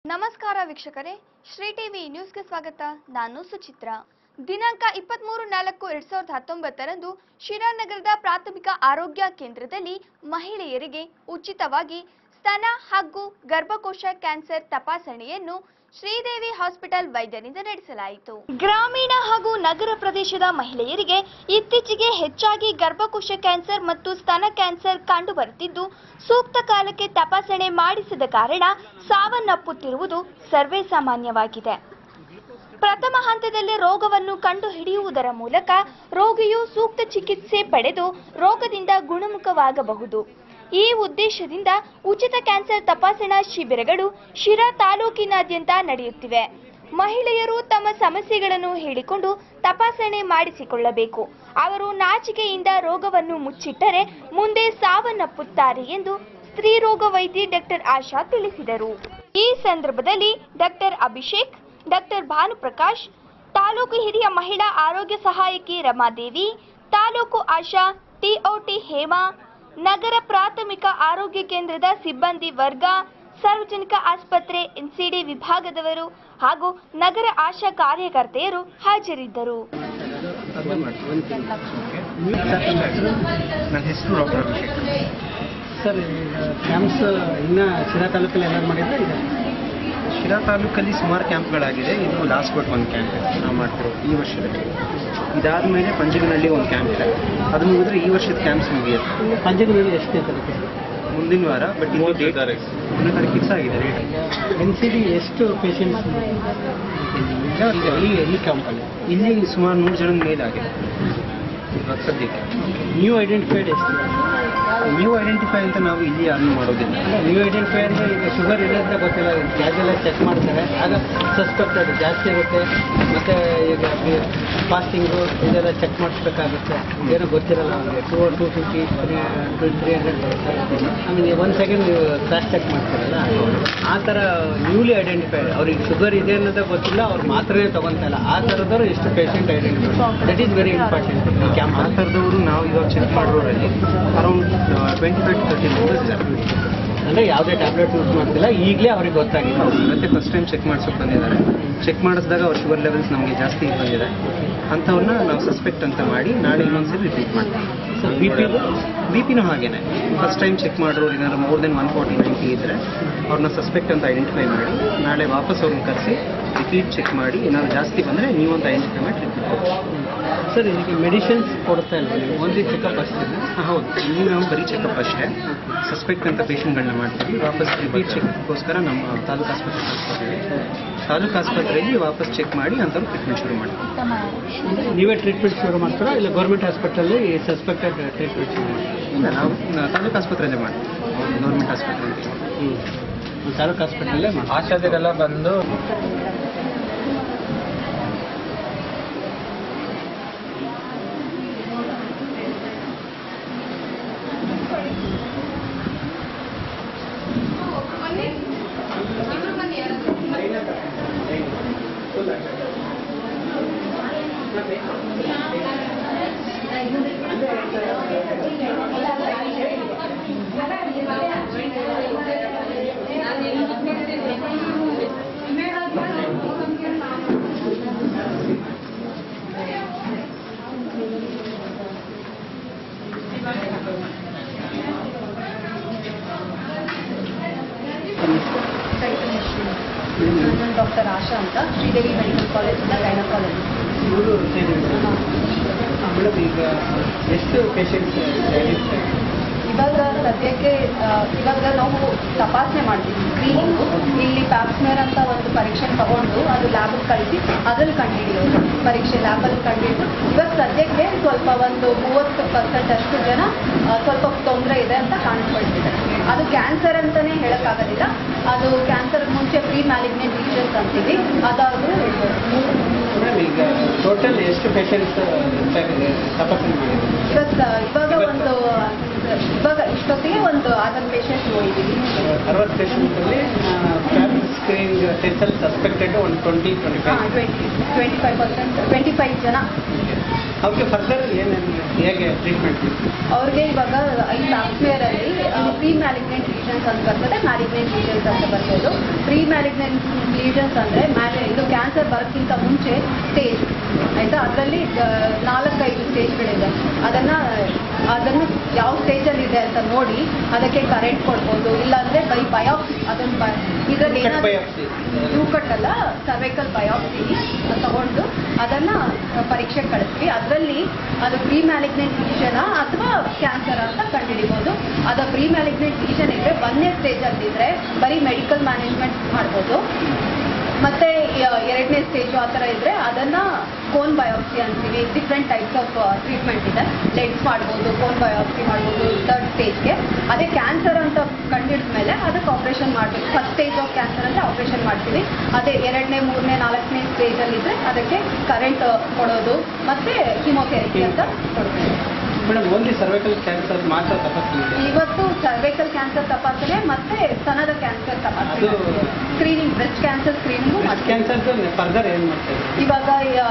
ನಮಸ್ಕಾರ ವೀಕ್ಷಕರೇ ಶ್ರೀ ಟಿವಿ ನ್ಯೂಸ್ಗೆ ಸ್ವಾಗತ ನಾನು ಸುಚಿತ್ರಾ ದಿನಾಂಕ ಇಪ್ಪತ್ಮೂರು ನಾಲ್ಕು ಎರಡ್ ಸಾವಿರದ ಹತ್ತೊಂಬತ್ತರಂದು ಶಿರಾನಗರದ ಪ್ರಾಥಮಿಕ ಆರೋಗ್ಯ ಕೇಂದ್ರದಲ್ಲಿ ಮಹಿಳೆಯರಿಗೆ ಉಚಿತವಾಗಿ ಸ್ತನ ಹಾಗೂ ಗರ್ಭಕೋಶ ಕ್ಯಾನ್ಸರ್ ತಪಾಸಣೆಯನ್ನು ಶ್ರೀದೇವಿ ಹಾಸ್ಪಿಟಲ್ ವೈದ್ಯರಿಂದ ನಡೆಸಲಾಯಿತು ಗ್ರಾಮೀಣ ಹಾಗೂ ನಗರ ಪ್ರದೇಶದ ಮಹಿಳೆಯರಿಗೆ ಇತ್ತೀಚೆಗೆ ಹೆಚ್ಚಾಗಿ ಗರ್ಭಕೋಶ ಕ್ಯಾನ್ಸರ್ ಮತ್ತು ಸ್ತನ ಕ್ಯಾನ್ಸರ್ ಕಂಡುಬರುತ್ತಿದ್ದು ಸೂಕ್ತ ಕಾಲಕ್ಕೆ ತಪಾಸಣೆ ಮಾಡಿಸದ ಕಾರಣ ಸಾವನ್ನಪ್ಪುತ್ತಿರುವುದು ಸರ್ವೇ ಸಾಮಾನ್ಯವಾಗಿದೆ ಪ್ರಥಮ ಹಂತದಲ್ಲಿ ರೋಗವನ್ನು ಕಂಡುಹಿಡಿಯುವುದರ ಮೂಲಕ ರೋಗಿಯು ಸೂಕ್ತ ಚಿಕಿತ್ಸೆ ಪಡೆದು ರೋಗದಿಂದ ಗುಣಮುಖವಾಗಬಹುದು ಈ ಉದ್ದೇಶದಿಂದ ಉಚಿತ ಕ್ಯಾನ್ಸರ್ ತಪಾಸಣಾ ಶಿಬಿರಗಳು ಶಿರಾ ತಾಲೂಕಿನಾದ್ಯಂತ ನಡೆಯುತ್ತಿವೆ ಮಹಿಳೆಯರು ತಮ್ಮ ಸಮಸ್ಯೆಗಳನ್ನು ಹೇಳಿಕೊಂಡು ತಪಾಸಣೆ ಮಾಡಿಸಿಕೊಳ್ಳಬೇಕು ಅವರು ನಾಚಿಕೆಯಿಂದ ರೋಗವನ್ನು ಮುಚ್ಚಿಟ್ಟರೆ ಮುಂದೆ ಸಾವನ್ನಪ್ಪುತ್ತಾರೆ ಎಂದು ಸ್ತ್ರೀರೋಗ ವೈದ್ಯೆ ಡಾಕ್ಟರ್ ಆಶಾ ತಿಳಿಸಿದರು ಈ ಸಂದರ್ಭದಲ್ಲಿ ಡಾಕ್ಟರ್ ಅಭಿಷೇಕ್ ಡಾಕ್ಟರ್ ಭಾನುಪ್ರಕಾಶ್ ತಾಲೂಕು ಹಿರಿಯ ಮಹಿಳಾ ಆರೋಗ್ಯ ಸಹಾಯಕಿ ರಮಾದೇವಿ ತಾಲೂಕು ಆಶಾ ಟಿಒಟಿ ಹೇಮಾ ನಗರ ಪ್ರಾಥಮಿಕ ಆರೋಗ್ಯ ಕೇಂದ್ರದ ಸಿಬ್ಬಂದಿ ವರ್ಗ ಸಾರ್ವಜನಿಕ ಆಸ್ಪತ್ರೆ ಎನ್ಸಿಡಿ ವಿಭಾಗದವರು ಹಾಗೂ ನಗರ ಆಶಾ ಕಾರ್ಯಕರ್ತೆಯರು ಹಾಜರಿದ್ದರು ನನ್ನ ಹೆಸರು ಡಾಕ್ಟರ್ ಅಭಿಷೇಕ್ ಸರ್ ಕ್ಯಾಂಪ್ಸ್ ಇನ್ನ ಶಿರಾ ತಾಲೂಕಲ್ಲಿ ಎಲ್ಲರೂ ಮಾಡಿದ್ರೆ ಇದೆ ಶಿರಾ ತಾಲೂಕಲ್ಲಿ ಸುಮಾರು ಕ್ಯಾಂಪ್ಗಳಾಗಿದೆ ಇದು ಲಾಸ್ಟ್ ಬಟ್ ಒಂದು ಕ್ಯಾಂಪ್ ನಾವು ಮಾಡ್ತಿರೋ ಈ ವರ್ಷದಲ್ಲಿ ಇದಾದ ಮೇಲೆ ಪಂಜಗನಹಳ್ಳಿ ಒಂದು ಕ್ಯಾಂಪ್ ಇದೆ ಅದು ಮುಗಿದ್ರೆ ಈ ವರ್ಷದ ಕ್ಯಾಂಪ್ಸ್ ಮುಗಿಯುತ್ತೆ ಪಂಜಗನಲ್ಲಿ ಎಷ್ಟು ತಾರೀಕು ಮುಂದಿನ ವಾರ ಬಟ್ ಇಲ್ಲಿ ಡೇಟ್ ಮೂರನೇ ತಾರೀಕು ಫಿಕ್ಸ್ ಆಗಿದೆ ಡೇಟ್ ಎನ್ ಸಿ ಡಿ ಎಷ್ಟು ಪೇಷಂಟ್ಸ್ ಈಗ ಈ ಈ ಕ್ಯಾಂಪಲ್ಲಿ ಇಲ್ಲಿ ಸುಮಾರು ನೂರು ಜನದ ಮೇಲಾಗಿದೆ ಇವಾಗ ಸದ್ಯಕ್ಕೆ ನ್ಯೂ ಐಡೆಂಟಿಫೈಡ್ ಎಷ್ಟು ನ್ಯೂ ಐಡೆಂಟಿಫೈ ಅಂತ ನಾವು ಇಲ್ಲಿ ಯಾರನ್ನೂ ಮಾಡೋದಿಲ್ಲ ನ್ಯೂ ಐಡೆಂಟಿಫೈ ಅಂದರೆ ಈಗ ಶುಗರ್ ಇದೆ ಅಂತ ಗೊತ್ತಿಲ್ಲ ಗ್ಯಾಸೆಲ್ಲ ಚೆಕ್ ಮಾಡ್ತಾರೆ ಆಗ ಸಸ್ಪೆಕ್ಟೆಡ್ ಜಾಸ್ತಿ ಇರುತ್ತೆ ಮತ್ತು ಈಗ ಫಾಸ್ಟಿಂಗು ಇದೆಲ್ಲ ಚೆಕ್ ಮಾಡಿಸ್ಬೇಕಾಗುತ್ತೆ ಏನೋ ಗೊತ್ತಿರಲ್ಲ ಅವನಿಗೆ two two fifty three three hundred ಬರುತ್ತೆ ಆಮೇಲೆ ಒನ್ ಸೆಕೆಂಡ್ ನೀವು ಕ್ರಾಸ್ ಚೆಕ್ ಮಾಡ್ತಾರಲ್ಲ ಆ ಥರ ನ್ಯೂಲಿ ಐಡೆಂಟಿಫೈಡ್ ಅವ್ರಿಗೆ ಶುಗರ್ ಇದೆ ಅನ್ನೋದೇ ಗೊತ್ತಿಲ್ಲ ಅವ್ರು ಮಾತ್ರನೇ ತೊಗೊತಾ ಇಲ್ಲ ಆ ಥರದವ್ರು ಎಷ್ಟು patient identify that is very important ಈ ಕ್ಯಾಂಪ್ ಆ ಥರದವರು ನಾವು ಇವಾಗ ಚೆಕ್ ಮಾಡೋರಲ್ಲಿ around twenty five to thirty members ಇದ್ದಾರೆ ಅಂದರೆ ಯಾವುದೇ ಟ್ಯಾಬ್ಲೆಟ್ ಯೂಸ್ ಮಾಡ್ತಿಲ್ಲ ಈಗಲೇ ಅವ್ರಿಗೆ ಗೊತ್ತಾಗಿದೆ ಮತ್ತೆ ಫಸ್ಟ್ ಟೈಮ್ ಚೆಕ್ ಮಾಡ್ಸೋಕೆ ಬಂದಿದ್ದಾರೆ ಚೆಕ್ ಮಾಡಿಸಿದಾಗ ಅವ್ರ ಶುಗರ್ ಲೆವೆಲ್ಸ್ ನಮಗೆ ಜಾಸ್ತಿ ಬಂದಿದೆ ಅಂಥವ್ರನ್ನ ನಾವು ಸಸ್ಪೆಕ್ಟ್ ಅಂತ ಮಾಡಿ ನಾಳೆ ಇನ್ನೊಂದ್ಸರಿ ರಿಪೀಟ್ ಮಾಡ್ತೀವಿ ಸೊ ಬಿ ಪಿ ಬಿ ಪಿನೂ ಹಾಗೇನೆ ಫಸ್ಟ್ ಟೈಮ್ ಚೆಕ್ ಮಾಡೋರು ಏನಾದ್ರು more then one forty ninety ಇದ್ದರೆ ಅವ್ರನ್ನ ಸಸ್ಪೆಕ್ಟ್ ಅಂತ ಐಡೆಂಟಿಫೈ ಮಾಡಿ ನಾಳೆ ವಾಪಸ್ ಅವ್ರನ್ನ ಕರೆಸಿ ರಿಪೀಟ್ ಚೆಕ್ ಮಾಡಿ ಏನಾದ್ರು ಜಾಸ್ತಿ ಬಂದರೆ ನೀವು ಅಂತ ಐಡೆಂಟಿಫೈ ಮಾಡಿ ಟ್ರೀಟ್ಮೆಂಟ್ ಸರ್ ಇದಕ್ಕೆ ಮೆಡಿಸಿನ್ಸ್ ಕೊಡ್ತಾ ಇಲ್ಲ ನೀವು ಓನ್ಲಿ ಚೆಕಪ್ ಅಷ್ಟೇ ಹಾಂ ಹೌದು ಇಲ್ಲಿ ನಾವು ಬರೀ ಚೆಕಪ್ ಅಷ್ಟೇ ಸಸ್ಪೆಕ್ಟ್ ಅಂತ ಪೇಷಂಟ್ಗಳನ್ನ ಮಾಡ್ತೀವಿ ವಾಪಸ್ ರಿಪೀಟ್ ಚೆಕ್ಗೋಸ್ಕರ ನಮ್ಮ ತಾಲೂಕು ಆಸ್ಪತ್ರೆ ಕಳಿಸ್ಕೊಡ್ತೀವಿ ತಾಲೂಕು ಆಸ್ಪತ್ರೆಯಲ್ಲಿ ವಾಪಸ್ ಚೆಕ್ ಮಾಡಿ ಅಂಥವ್ರು ಟ್ರೀಟ್ಮೆಂಟ್ ಶುರು ಮಾಡ್ತೀವಿ ನೀವೇ ಟ್ರೀಟ್ಮೆಂಟ್ ಶುರು ಮಾಡ್ತೀರಾ ಇಲ್ಲ ಗೌರ್ಮೆಂಟ್ ಹಾಸ್ಪಿಟಲ್ಲಿ ಸಸ್ಪೆಕ್ಟೆಡ್ ಟ್ರೀಟ್ಮೆಂಟ್ ಶುರು ಮಾಡ್ತೀರಾ ಇಲ್ಲ ನಾವು ನ- ತಾಲೂಕು ಆಸ್ಪತ್ರೆಯಲ್ಲೇ ಮಾಡ್ತೀವಿ ಗೌರ್ಮೆಂಟ್ ಆಸ್ಪತ್ರೆ ಅಂತ ಹ್ಞೂ ತಾಲೂಕು ಹಾಸ್ಪಿಟಲ್ಲೇ ಮಾಡಿ ಆಶಾದಿರೆಲ್ಲ ಬಂದು ನಾನು ಡಾಕ್ಟರ್ ಆಶಾ ಅಂತ ಶ್ರೀದೇವಿ ಮೆಡಿಕಲ್ ಕಾಲೇಜಿಂದ ಗೈನಕಾಲಜಿ ಇವರು ಮೇಡಮ್ ಈಗ ಎಷ್ಟು ಪೇಷಂಟ್ಸ್ ಇವಾಗ ಸದ್ಯಕ್ಕೆ ಆ, ಇವಾಗ ನಾವು ತಪಾಸಣೆ ಮಾಡ್ತೀವಿ ಸ್ಕ್ರೀನಿಂಗು ಇಲ್ಲಿ ಪ್ಯಾಪ್ಸ್ಮೇರ್ ಅಂತ ಒಂದು ಪರೀಕ್ಷೆ ತಗೊಂಡು ಅದು ಲ್ಯಾಬಿಗೆ ಕಳಿಸಿ ಅದ್ರಲ್ಲಿ ಕಂಡುಹಿಡಿಯೋದು ಪರೀಕ್ಷೆ ಲ್ಯಾಬಲ್ಲಿ ಕಂಡುಹಿಡಿದು ಇವಾಗ ಸದ್ಯಕ್ಕೆ ಸ್ವಲ್ಪ ಒಂದು ಮೂವತ್ತು ಪರ್ಸೆಂಟ್ ಅಷ್ಟು ಜನ ಆ, ಸ್ವಲ್ಪ ತೊಂದರೆ ಇದೆ ಅಂತ ಕಾಣಿಸ್ಕೊಳ್ತಿದೆ ಅದು ಕ್ಯಾನ್ಸರ್ ಅಂತಲೇ ಹೇಳೋಕ್ಕಾಗೋದಿಲ್ಲ ಅದು ಕ್ಯಾನ್ಸರ್ ಮುಂಚೆ ಪ್ರೀ ಮ್ಯಾಲಿಗ್ನೆಂಟ್ ಲೀಷನ್ಸ್ ಅಂತೀವಿ ಅದಾದರೂ ಮೇಡಮ್ ಈಗ ಟೋಟಲ್ ಎಷ್ಟು ಪೇಷಂಟ್ಸ್ ತಪಾಸಣೆ ಮಾಡಿದ್ರು ಇವಾಗ ಇವಾಗ ಒಂದು ಇವಾಗ ಇಷ್ಟೊತ್ತಿಗೆ ಒಂದು ಆರ್ಡರ್ ಪೇಷಂಟ್ ನೋಡಿದ್ದೀವಿ ಅರವತ್ತು ಪೇಷಂಟಲ್ಲಿ ಸ್ಕ್ರೀನಿಂಗ್ ಟೆಸ್ಟಲ್ಲಿ ಸಸ್ಪೆಕ್ಟೆಡ್ ಒಂದು twenty twenty five twenty twenty five percent twenty five ಜನ ಅವ್ರಿಗೆ ಫರ್ದರ್ ಏನೇನು ಹೇಗೆ ಟ್ರೀಟ್ಮೆಂಟ್ ಅವ್ರಿಗೆ ಇವಾಗ ಈ ಸಾಫ್ಟ್ವೇರ್ ಅಲ್ಲಿ ಪ್ರೀ ಮ್ಯಾಲಿಗ್ನೆಂಟ್ ಲೀಷನ್ಸ್ ಲೀಷನ್ಸ್ ಅಂತ ಬರ್ತದೆ ಮ್ಯಾಲಿಗ್ನೆಂಟ್ ಲೀಷನ್ಸ್ ಅಂತ ಬರ್ಬೋದು ಪ್ರೀ ಮ್ಯಾಲಿಗ್ನೆಂಟ್ ಲೀಷನ್ಸ್ ಅಂದರೆ ಮ್ಯಾಲೆ ಇದು ಕ್ಯಾನ್ಸರ್ ಬರೋಕ್ಕಿಂತ ಮುಂಚೆ ಸ್ಟೇಜ್ ಆಯಿತಾ ಅದರಲ್ಲಿ ನಾಲ್ಕೈದು ಸ್ಟೇಜ್ಗಳಿದೆ ಅದನ್ನು ಅದನ್ನು ಯಾವ ಸ್ಟೇಜಲ್ಲಿ ಇದೆ ಅಂತ ನೋಡಿ ಅದಕ್ಕೆ ಕರೆಂಟ್ ಕೊಡ್ಬೋದು ಇಲ್ಲಾಂದರೆ ಬೈ ಬಯೋಪ್ಸಿ ಅದನ್ನು ಬ ಇದರಲ್ಲಿ ಕಟ್ ಏನಾದರೂ biopsy. ಟೂ ಕಟ್ಟಲ್ಲ ಸರ್ವೈಕಲ್ ಬಯೋಪ್ಸಿ ತಗೊಂಡು ಅದನ್ನ ಪರೀಕ್ಷೆ ಕಳಿಸ್ತೀವಿ ಅದರಲ್ಲಿ ಅದು ಪ್ರೀ ಮ್ಯಾಲಿಗ್ನೆಂಟ್ ಲೀಷನ ಅಥವಾ ಕ್ಯಾನ್ಸರ್ ಅಂತ ಕಂಡುಹಿಡಿಬೋದು ಅದು ಪ್ರೀ ಮ್ಯಾಲಿಗ್ನೆಂಟ್ ಲೀಷನ್ ಇದ್ರೆ ಒಂದನೇ ಸ್ಟೇಜಲ್ಲಿ ಇದ್ರೆ ಬರೀ ಮೆಡಿಕಲ್ ಮ್ಯಾನೇಜ್ಮೆಂಟ್ ಮಾಡ್ಬೋದು ಮತ್ತೆ ಯ- ಎರಡನೇ ಸ್ಟೇಜು ಆ ಥರ ಇದ್ರೆ ಅದನ್ನ ಕೋನ್ ಬಯೋಪ್ಸಿ ಅಂತೀವಿ ಡಿಫ್ರೆಂಟ್ ಟೈಪ್ಸ್ ಆಫ್ ಟ್ರೀಟ್ಮೆಂಟ್ ಇದೆ ಲೆನ್ಸ್ ಮಾಡ್ಬೋದು ಕೋನ್ ಬಯೋಪ್ಸಿ ಮಾಡ್ಬೋದು ಥರ್ಡ್ ಸ್ಟೇಜ್ಗೆ ಅದೇ ಕ್ಯಾನ್ಸರ್ ಅಂತ ಕಂಡಿಡಿದ ಮೇಲೆ ಅದಕ್ಕೆ ಆಪರೇಷನ್ ಮಾಡಬೇಕು ಫಸ್ಟ್ ಸ್ಟೇಜ್ ಆಫ್ ಕ್ಯಾನ್ಸರ್ ಅಂದರೆ ಆಪರೇಷನ್ ಮಾಡ್ತೀವಿ ಅದೇ ಎರಡನೇ ಮೂರನೇ ನಾಲ್ಕನೇ ಸ್ಟೇಜಲ್ಲಿದ್ದರೆ ಅದಕ್ಕೆ ಕರೆಂಟ್ ಕೊಡೋದು ಮತ್ತೆ ಕಿಮೋಥೆರಪಿ ಅಂತ ಕೊಡ್ತೀವಿ ಮೇಡಮ್ ಓನ್ಲಿ ಸರ್ವೈಕಲ್ ಕ್ಯಾನ್ಸರ್ ಮಾತ್ರ ತಪಾಸಣೆ ಇದೆ ಇವತ್ತು ಸರ್ವೈಕಲ್ ಕ್ಯಾನ್ಸರ್ ತಪಾಸಣೆ ಮತ್ತೆ ಸ್ತನದ ಕ್ಯಾನ್ಸರ್ ತಪಾಸಣೆ ಅದು- screening breast cancer screening breast cancer further ಏನು ಮಾಡ್ತಾರೆ ಇವಾಗ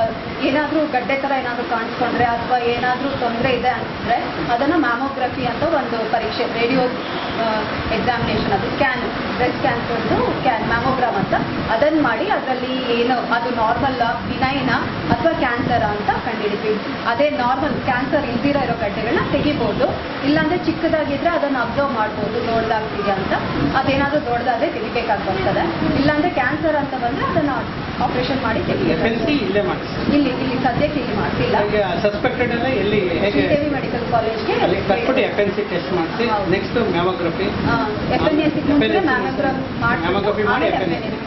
ಏನಾದರೂ ಗಡ್ಡೆ ಥರ ಏನಾದರೂ ಕಾಣಿಸ್ಕೊಂಡ್ರೆ ಅಥವಾ ಏನಾದರೂ ತೊಂದರೆ ಇದೆ ಅಂದರೆ ಅದನ್ನು ಮ್ಯಾಮೋಗ್ರಫಿ ಅಂತ ಒಂದು ಪರೀಕ್ಷೆ ರೇಡಿಯೋ ಎಕ್ಸಾಮಿನೇಷನ್ ಅದು ಸ್ಕ್ಯಾನ್ ಬ್ರೆಸ್ಟ್ ಕ್ಯಾನ್ಸರ್ದು ಕ್ಯಾನ್ ಮ್ಯಾಮೋಗ್ರಾಮ್ ಅಂತ ಅದನ್ನು ಮಾಡಿ ಅದರಲ್ಲಿ ಏನು ಅದು ನಾರ್ಮಲ್ ಬಿನೈನ ಅಥವಾ ಕ್ಯಾನ್ಸರ್ ಅಂತ ಕಂಡುಹಿಡಿತೀವಿ ಅದೇ ನಾರ್ಮಲ್ ಕ್ಯಾನ್ಸರ್ ಇಲ್ದಿರೋ ಇರೋ ಗಡ್ಡೆಗಳನ್ನ ತೆಗಿಬೋದು ಇಲ್ಲಾಂದರೆ ಚಿಕ್ಕದಾಗಿದ್ರೆ ಅದನ್ನು ಅಬ್ಸರ್ವ್ ಮಾಡ್ಬೋದು ದೊಡ್ಡದಾಗ್ತಿದೆ ಅಂತ ಅದೇನಾದರೂ ದೊಡ್ಡದಾದ್ರೆ ತೆಗಿಬೇಕಾಗಿ ಬರ್ತದೆ ಇಲ್ಲಾಂದರೆ ಕ್ಯಾನ್ಸರ್ ಅಂತ ಬಂದರೆ ಅದನ್ನು ಆಪರೇಷನ್ ಮಾಡಿ ಎಫ್ ಎನ್ ತೆಗಿಬೇಕು ಸಿ ಇಲ್ಲೇ ಮಾಡಿಸಿ ಇಲ್ಲಿ ಇಲ್ಲಿ ಸದ್ಯಕ್ಕೆ ಇಲ್ಲಿ ಮಾಡ್ತಿಲ್ಲ ಈಗ ಸಸ್ಪೆಕ್ಟೆಡ್ ಎಲ್ಲ ಎಲ್ಲಿ ಹೇಗೆ ಶ್ರೀದೇವಿ ಮೆಡಿಕಲ್ ಕಾಲೇಜ್ಗೆ ಅಲ್ಲಿ ಕಟ್ಬಿಟ್ಟು ಎಫ್ ಎನ್ ಸಿ ಟೆಸ್ಟ್ ಮಾಡಿಸಿ ಹೌದು. Next mammography F N S ಮುಂಚೆ ಮ್ಯಾಮೋಗ್ರಾಮ್ Mammography ಮಾಡಿ FNS.